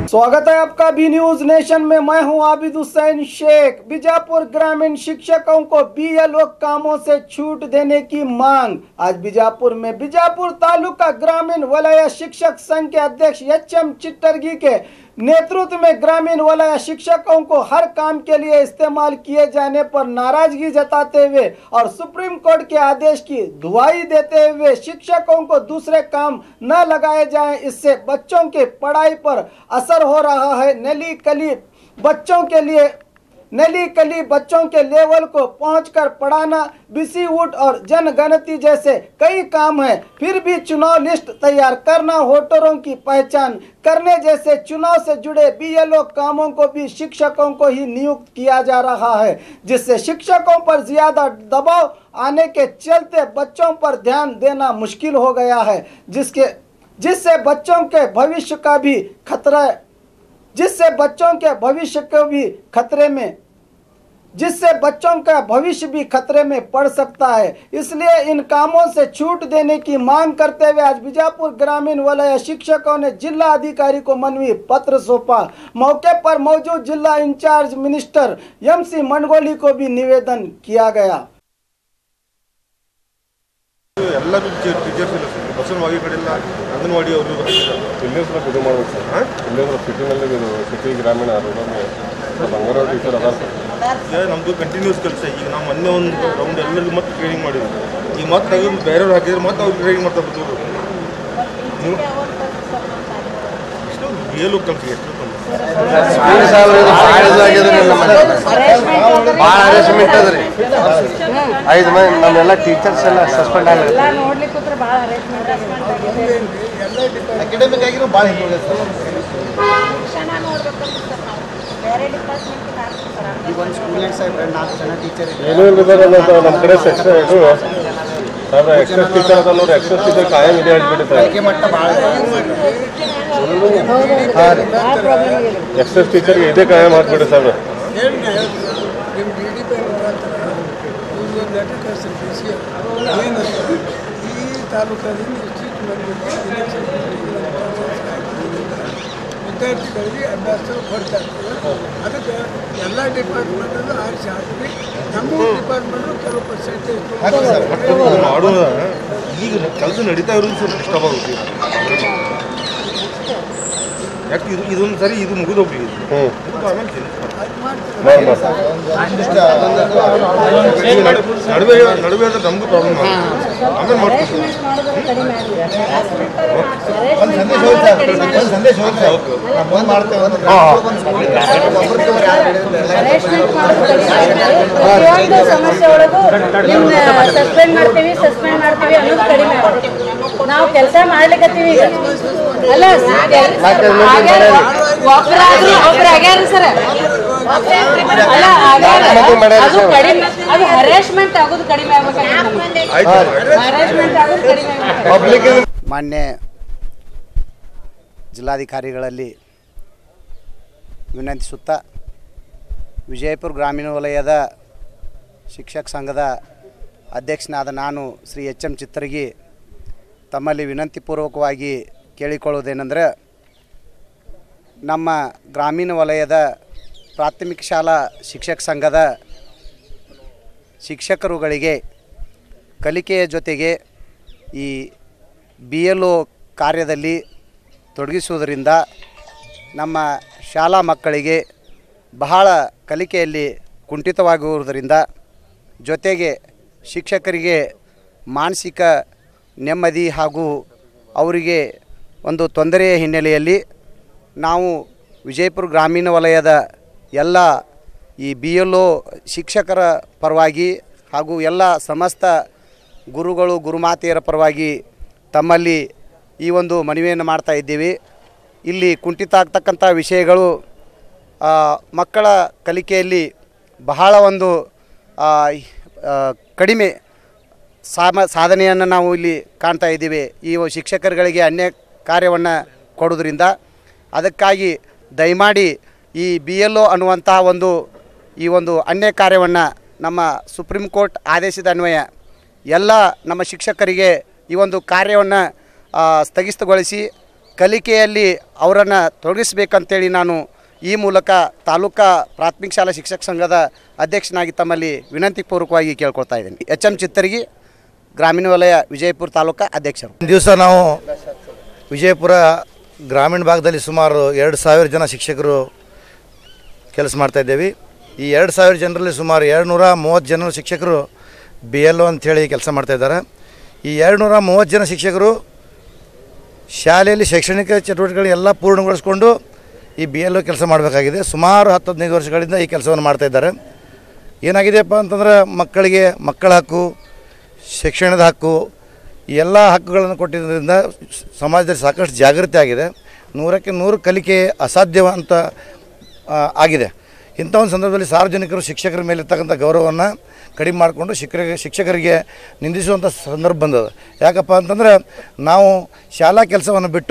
स्वागत है आपका बी न्यूज नेशन में मैं हूं आबिद हुसैन शेख बीजापुर ग्रामीण शिक्षकों को बीएलओ कामों से छूट देने की मांग आज बीजापुर में बीजापुर तालुका ग्रामीण वलय शिक्षक संघ के अध्यक्ष एच एम चिट्टरगी के नेतृत्व में ग्रामीण वलय शिक्षकों को हर काम के लिए इस्तेमाल किए जाने पर नाराजगी जताते हुए और सुप्रीम कोर्ट के आदेश की दुहाई देते हुए शिक्षकों को दूसरे काम न लगाए जाएं इससे बच्चों के पढ़ाई पर असर हो रहा है नली कली बच्चों के लिए नली कली बच्चों के लेवल को पहुंचकर पढ़ाना बीसी वुड और जनगणति जैसे कई काम हैं फिर भी चुनाव लिस्ट तैयार करना वोटरों की पहचान करने जैसे चुनाव से जुड़े बीएलओ कामों को भी शिक्षकों को ही नियुक्त किया जा रहा है जिससे शिक्षकों पर ज्यादा दबाव आने के चलते बच्चों पर ध्यान देना मुश्किल हो गया है जिसके जिससे बच्चों के भविष्य का भी खतरा जिससे बच्चों के भविष्य को भी खतरे में जिससे बच्चों का भविष्य भी खतरे में पड़ सकता है इसलिए इन कामों से छूट देने की मांग करते हुए आज बीजापुर ग्रामीण वलय शिक्षकों ने जिला अधिकारी को मनवी पत्र सौंपा मौके पर मौजूद जिला incharge minister M C Mandgoli को भी निवेदन किया गया ಎಲ್ಲರೂ ಟೀಚರ್ಸ್ ಇಲ್ಲ ಸರ್ ಬಸವನವಾಡಿ ಕಡೆ ಎಲ್ಲ ಅಂಗನವಾಡಿ ಅವರು ಇಲ್ಲೇ ಸ್ವಲ್ಪ ಇದು ಮಾಡ್ಬೇಕು ಸರ್ ಹಾಂ ಇಲ್ಲೇ ಸ್ವಲ್ಪ ಸಿಟಿನಲ್ಲಿ ಇದು ಸಿಟಿ ಗ್ರಾಮೀಣ ರೋಡಲ್ಲಿ ಸ್ವಲ್ಪ ಅಂಗನವಾಡಿ ಟೀಚರ್ ಅದಾರ ಸರ್ ಈಗ ನಮ್ಮದು ಕಂಟಿನ್ಯೂಸ್ ಕೆಲಸ ಈಗ ನಾವು ಮೊನ್ನೆ ಒಂದು ರೌಂಡ್ ಎಲ್ಲರಿಗೂ ಮತ್ತೆ ಟ್ರೈನಿಂಗ್ ಮಾಡಿದ್ವಿ ಈಗ ಮತ್ತೆ ತೆಗೆದು ಬೇರೆಯವ್ರು ಹಾಕಿದ್ರೆ ಮತ್ತೆ ಅವ್ರಿಗೆ ಟ್ರೈನಿಂಗ್ ಮಾಡ್ತಾ ಬರ್ತೀವಿ ನೀವು ಎಷ್ಟು ಏಳು ಕೆಲಸ ಎಷ್ಟು ಭಾಳ ಹರೇಸ್ಮೆಂಟ್ ಅದ್ರಿ ಐದು ಮಂದಿ ನಮ್ಮೆಲ್ಲ ಟೀಚರ್ಸ್ ಎಲ್ಲ ಸಸ್ಪೆಂಡ್ ಆಗಲಿ ಎಲ್ಲ ನೋಡ್ಲಿಕ್ಕೆ ಕೂತ್ರೆ ಭಾಳ ಹರೇಸ್ಮೆಂಟ್ ಅಕಾಡೆಮಿಕ್ ಆಗಿರೋ ಭಾಳ ಹಿಂಗೆ ಶಿಕ್ಷಣ ನೋಡ್ಬೇಕಂತ ಸರ್ ನಾವು ಬೇರೆ ಡಿಪಾರ್ಟ್ಮೆಂಟ್ಗೆ ಹಾಕ್ತೀವಿ ಸರ್ ಈಗ ಒಂದು ಸ್ಟೂಡೆಂಟ್ ಸಾಹೇಬ್ರೆ ನಾಲ್ಕು ಜನ ಟೀಚರ್ ಏನೂ ಇಲ್ಲದ ನಮ್ಮ ಕಡೆ ಎಕ್ಸ್ಟ್ರಾ ಇದು ಸರ್ ಎಕ್ಸಸ್ ಟೀಚರ್ ಅದ ನೋಡಿ ಎಕ್ಸಸ್ ಟೀಚರ್ ಕಾಯಂ ಇದೆ ಹೇಳ್ಬಿಡಿ ಸರ್ ಆಯ್ಕೆ ಮಟ್ಟ ಭಾಳ ಭಾಳ ಪ್ರಾಬ್ಲಮ್ ಇದೆ ಎಕ್ಸಸ್ ಟೀಚರ್ಗೆ ಇದೇ ಕಾಯಂ ಹಾಕ್ಬಿಡಿ ಸರ್ ನಿಮ್ಮ ಡಿ ಡಿ ಪಿ ಮುಖಾಂತರ ಒಂದು ಲೆಟರ್ ಕಳಿಸ್ತಾರೆ ಡಿ ಸಿ ಏನು ಈ ತಾಲೂಕಲ್ಲಿ ಇಷ್ಟಿಷ್ಟು ಮಂದಿಗೆ ಎಲೆಕ್ಷನ್ ವಿದ್ಯಾರ್ಥಿಗಳಿಗೆ ಅಭ್ಯಾಸ ಕೊಡ್ತಾ ಇರ್ತಾರೆ ಅದಕ್ಕೆ ಎಲ್ಲ ಡಿಪಾರ್ಟ್ಮೆಂಟಲ್ಲೂ ಆರಿಸಿ ಹಾಕಿ ನಮ್ಮ ಡಿಪಾರ್ಟ್ಮೆಂಟು ಕೆಲವು ಪರ್ಸೆಂಟೇಜ್ ಮಾಡೋದ ಈಗ ಕೆಲಸ ನಡೀತಾ ಇರೋದು ಸ್ವಲ್ಪ ಡಿಸ್ಟರ್ಬ್ ಆಗುತ್ತೆ ಈಗ. ಯಾಕೆ ಇದು ಇದೊಂದು ಸರಿ ಇದು ಮುಗಿದು ಹೋಗ್ಲಿ ಇದು. ಹ್ಞೂ ಇದು ಆಮೇಲೆ change ಮಾಡ್ತೀವಿ. ಅದು ಮಾಡ್ತಾರೆ ಈಗ ನಡು- ನಡುವೆ ನಡುವೆ ಅಂದ್ರೆ ನಮಗೂ ಪ್ರಾಬ್ಲಮ್ ಆಗುತ್ತೆ ಆಮೇಲೆ ಮಾಡ್ತೀವಿ ಹರೇಸ್ಮೆಂಟ್ ಮಾಡೋದ್ರ ಕಡಿಮೆ ಆಗಲಿ ಒಂದು ಸಂದೇಶ ಹೋಯ್ತು ಸರ್ ಒಂದು ಸಂದೇಶ ಹೋಯ್ತು ಸರ್ ನಾವು ಬಂದು ಮಾಡ್ತೇವೆ ಒಂದು ಒಬ್ಬರಿಗೆ ಒಬ್ರು ಯಾರು ಹೇಳಿದ್ರೆ ಹರೇಸ್ಮೆಂಟ್ ಮಾಡೋದು ಕಡಿಮೆ ಆಗಲಿ ಪ್ರತಿಯೊಂದು ಸಮಸ್ಯೆ ಒಳಗೂ ನಿಮ್ಮ ಸಸ್ಪೆಂಡ್ ಮಾಡ್ತೀವಿ ಸಸ್ಪೆಂಡ್ ಮಾಡ್ತೀವಿ ಅನ್ನೋದು ಕಡಿಮೆ ಆಗಲಿ ನಾವು ಕೆಲಸ ಮಾಡ್ಲಿಕ್ಕತ್ತೀವಿ ಈಗ ಅಲ್ಲ ಒಬ್ಬರಾದ್ರೂ ಒಬ್ರು ಆಗ್ಯಾರ ಸರ್ ಅಲ್ಲ ಆಗ್ಯಾರ. ಅದು ಕಡಿಮೆ ಅದು ಹರೇಸ್ಮೆಂಟ್ ಆಗೋದು ಕಡಿಮೆ ಆಗ್ಬೇಕಾಗಿತ್ತು ಆಯ್ತು ಹರೇಸ್ಮೆಂಟ್ ಆಗೋದು ಕಡಿಮೆ ಆಗ್ಬೇಕು ಪಬ್ಲಿಕ್ ಮಾನ್ಯ ಜಿಲ್ಲಾಧಿಕಾರಿಗಳಲ್ಲಿ ವಿನಂತಿಸುತ್ತಾ ವಿಜಯಪುರ ಗ್ರಾಮೀಣ ವಲಯದ ಶಿಕ್ಷಕ ಸಂಘದ ಅಧ್ಯಕ್ಷನಾದ ನಾನು ಶ್ರೀ ಎಚ್ ಎಂ ಚಿತ್ತರಗಿ ತಮ್ಮಲ್ಲಿ ವಿನಂತಿಪೂರ್ವಕವಾಗಿ ಕೇಳಿಕೊಳ್ಳುವುದೇನೆಂದರೆ ನಮ್ಮ ಗ್ರಾಮೀಣ ವಲಯದ ಪ್ರಾಥಮಿಕ ಶಾಲಾ ಶಿಕ್ಷಕ ಸಂಘದ ಶಿಕ್ಷಕರುಗಳಿಗೆ ಕಲಿಕೆಯ ಜೊತೆಗೆ ಈ ಬಿ ಎಲ್ ಒ ಕಾರ್ಯದಲ್ಲಿ ತೊಡಗಿಸುವುದರಿಂದ ನಮ್ಮ ಶಾಲಾ ಮಕ್ಕಳಿಗೆ ಬಹಳ ಕಲಿಕೆಯಲ್ಲಿ ಕುಂಠಿತವಾಗುವುದರಿಂದ ಜೊತೆಗೆ ಶಿಕ್ಷಕರಿಗೆ ಮಾನಸಿಕ ನೆಮ್ಮದಿ ಹಾಗೂ ಅವರಿಗೆ ಒಂದು ತೊಂದರೆಯ ಹಿನ್ನೆಲೆಯಲ್ಲಿ ನಾವು ವಿಜಯಪುರ ಗ್ರಾಮೀಣ ವಲಯದ ಎಲ್ಲ ಈ ಬಿ ಎಲ್ ಒ ಶಿಕ್ಷಕರ ಪರವಾಗಿ ಹಾಗೂ ಎಲ್ಲ ಸಮಸ್ತ ಗುರುಗಳು ಗುರುಮಾತೆಯರ ಪರವಾಗಿ ತಮ್ಮಲ್ಲಿ ಈ ಒಂದು ಮನವಿಯನ್ನು ಮಾಡ್ತಾ ಇದ್ದೀವಿ ಇಲ್ಲಿ ಕುಂಠಿತ ಆಗ್ತಕ್ಕಂಥ ವಿಷಯಗಳು ಆ, ಮಕ್ಕಳ ಕಲಿಕೆಯಲ್ಲಿ ಬಹಳ ಒಂದು ಆ, ಆ, ಕಡಿಮೆ ಸಾಮ ಸಾಧನೆಯನ್ನು ನಾವು ಇಲ್ಲಿ ಕಾಣ್ತಾ ಇದ್ದೀವಿ ಈ ಶಿಕ್ಷಕರುಗಳಿಗೆ ಅನ್ಯ ಕಾರ್ಯವನ್ನು ಕೊಡೋದ್ರಿಂದ ಅದಕ್ಕಾಗಿ ದಯಮಾಡಿ ಈ ಬಿ ಎಲ್ ಒ ಅನ್ನುವಂತಹ ಒಂದು ಈ ಒಂದು ಅನ್ಯ ಕಾರ್ಯವನ್ನು ನಮ್ಮ ಸುಪ್ರೀಂ ಕೋರ್ಟ್ ಆದೇಶದ ಅನ್ವಯ ಎಲ್ಲ ನಮ್ಮ ಶಿಕ್ಷಕರಿಗೆ ಈ ಒಂದು ಕಾರ್ಯವನ್ನು ಸ್ಥಗಿತಗೊಳಿಸಿ ಕಲಿಕೆಯಲ್ಲಿ ಅವರನ್ನು ತೊಡಗಿಸಬೇಕಂತೇಳಿ ನಾನು ಈ ಮೂಲಕ ತಾಲೂಕಾ ಪ್ರಾಥಮಿಕ ಶಾಲಾ ಶಿಕ್ಷಕ ಸಂಘದ ಅಧ್ಯಕ್ಷನಾಗಿ ತಮ್ಮಲ್ಲಿ ವಿನಂತಿ ಪೂರ್ವಕವಾಗಿ ಕೇಳ್ಕೊಳ್ತಾ ಇದ್ದೀನಿ ಎಚ್ ಎಂ ಚಿತ್ತರ್ಗಿ ಗ್ರಾಮೀಣ ವಲಯ ವಿಜಯಪುರ ತಾಲೂಕಾ ಅಧ್ಯಕ್ಷರು ದಿವಸ ನಾವು ವಿಜಯಪುರ ಗ್ರಾಮೀಣ ಭಾಗದಲ್ಲಿ ಸುಮಾರು ಎರಡು ಸಾವಿರ ಜನ ಶಿಕ್ಷಕರು ಕೆಲಸ ಮಾಡ್ತಾ ಇದ್ದೇವೆ ಈ ಎರಡು ಸಾವಿರ ಜನರಲ್ಲಿ ಸುಮಾರು ಎರಡು ನೂರ ಮೂವತ್ತು ಜನ ಶಿಕ್ಷಕರು ಬಿ ಎಲ್ ಒ ಅಂಥೇಳಿ ಕೆಲಸ ಮಾಡ್ತಾ ಇದ್ದಾರೆ ಈ ಎರಡು ನೂರ ಮೂವತ್ತು ಜನ ಶಿಕ್ಷಕರು ಶಾಲೆಯಲ್ಲಿ ಶೈಕ್ಷಣಿಕ ಚಟುವಟಿಕೆಗಳು ಎಲ್ಲ ಪೂರ್ಣಗೊಳಿಸ್ಕೊಂಡು ಈ ಬಿ ಎಲ್ ಒ ಕೆಲಸ ಮಾಡಬೇಕಾಗಿದೆ ಸುಮಾರು ಹತ್ತು ಹದಿನೈದು ವರ್ಷಗಳಿಂದ ಈ ಕೆಲಸವನ್ನು ಮಾಡ್ತಾ ಇದ್ದಾರೆ ಏನಾಗಿದೆಯಪ್ಪ ಅಂತಂದ್ರೆ ಮಕ್ಕಳಿಗೆ ಮಕ್ಕಳ ಹಕ್ಕು ಶಿಕ್ಷಣದ ಹಕ್ಕು ಈ ಎಲ್ಲ ಹಕ್ಕುಗಳನ್ನು ಕೊಟ್ಟಿದ್ದರಿಂದ ಸ್- ಸಮಾಜದಲ್ಲಿ ಸಾಕಷ್ಟು ಜಾಗೃತಿ ಆಗಿದೆ ನೂರಕ್ಕೆ ನೂರು ಕಲಿಕೆ ಅಸಾಧ್ಯ ಅಂತ ಆ, ಆಗಿದೆ ಇಂಥ ಒಂದು ಸಂದರ್ಭದಲ್ಲಿ ಸಾರ್ವಜನಿಕರು ಶಿಕ್ಷಕರ ಮೇಲೆ ಇರ್ತಕ್ಕಂಥ ಗೌರವವನ್ನು ಕಡಿಮೆ ಮಾಡಿಕೊಂಡು ಶಿಕ್ಷಕರಿಗೆ ಶಿಕ್ಷಕರಿಗೆ ನಿಂದಿಸುವಂಥ ಸಂದರ್ಭ ಬಂದದ ಯಾಕಪ್ಪ ಅಂತಂದ್ರೆ ನಾವು ಶಾಲಾ ಕೆಲಸವನ್ನು ಬಿಟ್ಟು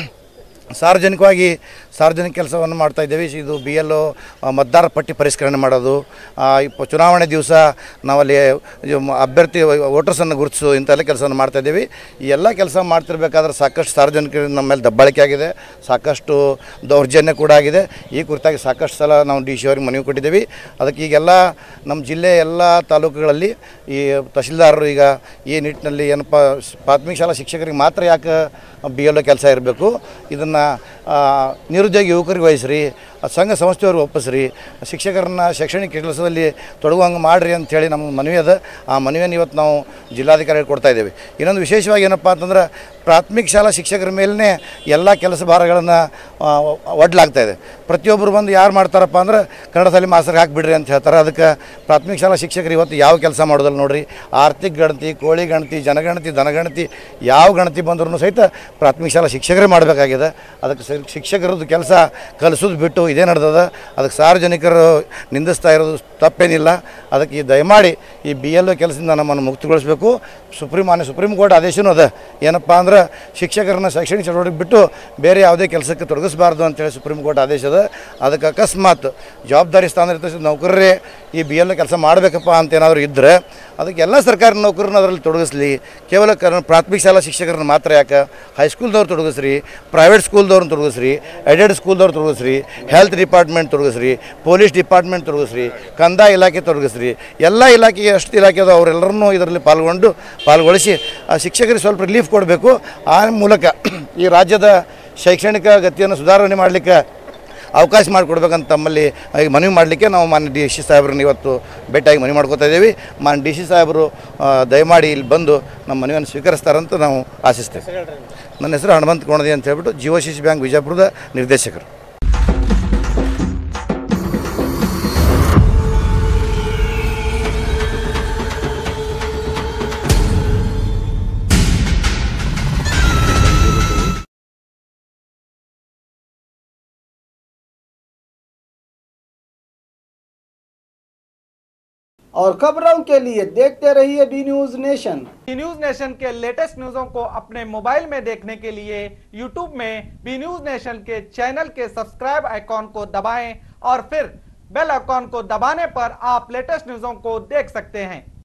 ಸಾರ್ವಜನಿಕವಾಗಿ ಸಾರ್ವಜನಿಕ ಕೆಲಸವನ್ನು ಮಾಡ್ತಾ ಇದ್ದೇವೆ ಇದು ಬಿ ಎಲ್ ಒ ಮತದಾರ ಪಟ್ಟಿ ಪರಿಷ್ಕರಣೆ ಮಾಡೋದು ಆ, ಈ ಪ- ಚುನಾವಣೆ ದಿವಸ ನಾವಲ್ಲಿ ಇದು ಮ- ಅಭ್ಯರ್ಥಿ ವೋಟರ್ಸನ್ನು ಗುರುತಿಸು ಇಂಥೆಲ್ಲ ಕೆಲಸವನ್ನು ಮಾಡ್ತಾ ಇದ್ದೀವಿ ಈ ಎಲ್ಲ ಕೆಲಸ ಮಾಡ್ತಿರ್ಬೇಕಾದ್ರೆ ಸಾಕಷ್ಟು ಸಾರ್ವಜನಿಕರು ನಮ್ಮ ಮೇಲೆ ದಬ್ಬಾಳಿಕೆ ಆಗಿದೆ ಸಾಕಷ್ಟು ದೌರ್ಜನ್ಯ ಕೂಡ ಆಗಿದೆ ಈ ಕುರಿತಾಗಿ ಸಾಕಷ್ಟು ಸಲ ನಾವು ಡಿ ಸಿ ಅವ್ರಿಗೆ ಮನವಿ ಕೊಟ್ಟಿದ್ದೀವಿ ಅದಕ್ಕೆ ಈಗೆಲ್ಲ ನಮ್ಮ ಜಿಲ್ಲೆ ಎಲ್ಲ ತಾಲೂಕುಗಳಲ್ಲಿ ಈ ತಹಶೀಲ್ದಾರರು ಈಗ ಈ ನಿಟ್ಟಿನಲ್ಲಿ ಏನಪ್ಪ ಸ್- ಪ್ರಾಥಮಿಕ ಶಾಲಾ ಶಿಕ್ಷಕರಿಗೆ ಮಾತ್ರ ಯಾಕೆ ಬಿ ಎಲ್ ಒ ಕೆಲಸ ಇರಬೇಕು ಇದನ್ನು ನಿರುದ್ಯೋಗಿ ಯುವಕರಿಗೆ ವಹಿಸ್ರಿ ಆ ಸಂಘ ಸಂಸ್ಥೆಯವ್ರಿಗೆ ಒಪ್ಪಿಸ್ರಿ ಶಿಕ್ಷಕರನ್ನ ಶೈಕ್ಷಣಿಕ ಕೆಲಸದಲ್ಲಿ ತೊಡಗುವಂಗೆ ಮಾಡಿರಿ ಅಂಥೇಳಿ ನಮ್ಮ ಮನವಿ ಅದ ಆ ಮನವಿಯನ್ನು ಇವತ್ತು ನಾವು ಜಿಲ್ಲಾಧಿಕಾರಿಗಳು ಕೊಡ್ತಾ ಇದ್ದೇವೆ ಇನ್ನೊಂದು ವಿಶೇಷವಾಗಿ ಏನಪ್ಪ ಅಂತಂದ್ರೆ ಪ್ರಾಥಮಿಕ ಶಾಲಾ ಶಿಕ್ಷಕರ ಮೇಲೇ ಎಲ್ಲ ಕೆಲಸ ಭಾರಗಳನ್ನು ಒಡ್ಲಾಗ್ತಾ ಇದೆ ಪ್ರತಿಯೊಬ್ಬರು ಬಂದು ಯಾರು ಮಾಡ್ತಾರಪ್ಪ ಅಂದ್ರೆ ಕನ್ನಡ ಶಾಲೆ ಮಾಸ್ತರ್ಗೆ ಹಾಕಿಬಿಡ್ರಿ ಅಂತ ಹೇಳ್ತಾರೆ ಅದಕ್ಕೆ ಪ್ರಾಥಮಿಕ ಶಾಲಾ ಶಿಕ್ಷಕರು ಇವತ್ತು ಯಾವ ಕೆಲಸ ಮಾಡೋದಲ್ಲ ನೋಡ್ರಿ ಆರ್ಥಿಕ ಗಣತಿ ಕೋಳಿ ಗಣತಿ ಜನಗಣತಿ ದನಗಣತಿ ಯಾವ ಗಣತಿ ಬಂದ್ರೂ ಸಹಿತ ಪ್ರಾಥಮಿಕ ಶಾಲಾ ಶಿಕ್ಷಕರೇ ಮಾಡಬೇಕಾಗಿದೆ ಅದಕ್ಕೆ ಸ- ಶಿಕ್ಷಕರದ್ದು ಕೆಲಸ ಕಲಿಸೋದು ಬಿಟ್ಟು ಇದೇ ನಡೆದದ ಅದಕ್ಕೆ ಸಾರ್ವಜನಿಕರು ನಿಂದಿಸ್ತಾ ಇರೋದು ತಪ್ಪೇನಿಲ್ಲ ಅದಕ್ಕೆ ಈ ದಯಮಾಡಿ ಈ ಬಿ ಎಲ್ ಒ ಕೆಲಸದಿಂದ ನಮ್ಮನ್ನು ಮುಕ್ತಗೊಳಿಸಬೇಕು ಸುಪ್ರೀಂ ಮಾನ್ಯ ಸುಪ್ರೀಂ ಕೋರ್ಟ್ ಆದೇಶನೂ ಅದ ಏನಪ್ಪ ಅಂದ್ರೆ ಶಿಕ್ಷಕರನ್ನ ಶೈಕ್ಷಣಿಕ ಚಟುವಟಿಕೆ ಬಿಟ್ಟು ಬೇರೆ ಯಾವುದೇ ಕೆಲಸಕ್ಕೆ ತೊಡಗಿಸಬಾರ್ದು ಅಂತೇಳಿ ಸುಪ್ರೀಂ ಕೋರ್ಟ್ ಆದೇಶ ಅದ ಅದಕ್ಕೆ ಅಕಸ್ಮಾತ್ ಜವಾಬ್ದಾರಿ ಸ್ಥಾನ ನೌಕರರೇ ಈ ಬಿ ಎಲ್ ಕೆಲಸ ಮಾಡಬೇಕಪ್ಪ ಅಂತ ಏನಾದರೂ ಇದ್ದರೆ ಅದಕ್ಕೆ ಎಲ್ಲ ಸರ್ಕಾರಿ ನೌಕರನ್ನ ಅದರಲ್ಲಿ ತೊಡಗಿಸ್ಲಿ ಕೇವಲ ಕರ್ ಪ್ರಾಥಮಿಕ ಶಾಲಾ ಶಿಕ್ಷಕರನ್ನ ಮಾತ್ರ ಯಾಕೆ ಹೈಸ್ಕೂಲ್ದವ್ರು ತೊಡಗಿಸ್ರಿ ಪ್ರೈವೇಟ್ ಸ್ಕೂಲ್ದವ್ರನ್ನ ತೊಡಗಿಸ್ರಿ ಎಡೆಡ್ ಸ್ಕೂಲ್ದವ್ರು ತೊಡಗಿಸ್ರಿ ಹೆಲ್ತ್ ಡಿಪಾರ್ಟ್ಮೆಂಟ್ ತೊಡಗಿಸ್ರಿ ಪೊಲೀಸ್ ಡಿಪಾರ್ಟ್ಮೆಂಟ್ ತೊಡಗಿಸ್ರಿ ಕಂದಾಯ ಇಲಾಖೆ ತೊಡಗಿಸ್ರಿ ಎಲ್ಲ ಇಲಾಖೆಗೆ ಎಷ್ಟು ಇಲಾಖೆ ಅದಾವ ಅವರೆಲ್ಲರನ್ನೂ ಇದರಲ್ಲಿ ಪಾಲ್ಗೊಂಡು ಪಾಲ್ಗೊಳಿಸಿ ಆ ಶಿಕ್ಷಕರಿಗೆ ಸ್ವಲ್ಪ ರಿಲೀಫ್ ಕೊಡಬೇಕು ಆ ಮೂಲಕ ಈ ರಾಜ್ಯದ ಶೈಕ್ಷಣಿಕ ಗತಿಯನ್ನು ಸುಧಾರಣೆ ಮಾಡಲಿಕ್ಕೆ ಅವಕಾಶ ಮಾಡಿಕೊಡ್ಬೇಕಂತ ತಮ್ಮಲ್ಲಿ ಈಗ ಮನವಿ ಮಾಡಲಿಕ್ಕೆ ನಾವು ಮಾನ್ಯ ಡಿ ಸಿ ಸಾಹೇಬ್ರನ್ನ ಇವತ್ತು ಭೇಟಿಯಾಗಿ ಮನವಿ ಮಾಡ್ಕೋತಾ ಇದ್ದೀವಿ ಮಾನ್ಯ ಡಿ ಸಿ ಸಾಹೇಬರು ಆ, ದಯಮಾಡಿ ಇಲ್ಲಿ ಬಂದು ನಮ್ಮ ಮನವಿಯನ್ನು ಸ್ವೀಕರಿಸ್ತಾರಂತ ನಾವು ಆಶಿಸ್ತೇವೆ ನನ್ನ ಹೆಸರು ಹನುಮಂತ ಕೋಣದಿ ಅಂತ ಹೇಳ್ಬಿಟ್ಟು ಜಿಒ ಸಿ ಸಿ ಬ್ಯಾಂಕ್ ವಿಜಯಪುರದ ನಿರ್ದೇಶಕರು और खबरों के लिए देखते रहिए B News Nation B News Nation के लेटेस्ट न्यूज़ों को अपने मोबाइल में देखने के लिए यूट्यूब में बी न्यूज नेशन के चैनल के सब्सक्राइब आइकॉन को दबाएं और फिर बेल आइकॉन को दबाने पर आप लेटेस्ट न्यूज़ों को देख सकते हैं